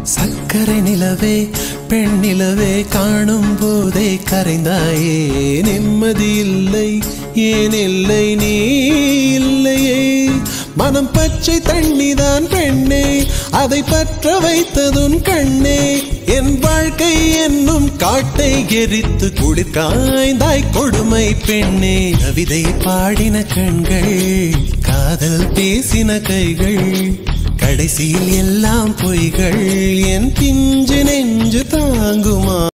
சக்கரை நிலவே பெண் நிலவே காணும் போதே கரைந்தாயே நிம்மதி இல்லை ஏன் இல்லை நீ இல்லையே மனம் பச்சை தண்ணிதான் பெண்ணே அதை பற்ற வைத்ததுன் கண்ணே என் வாழ்க்கை என்னும் காட்டை எரித்து குளிர் காய்ந்தாய் கொடுமை பெண்ணே கவிதை பாடின கண்கள் காதல் பேசின கைகள் கடைசியில் எல்லாம் பொய்கள் என் பிஞ்சு நெஞ்சு தாங்குமா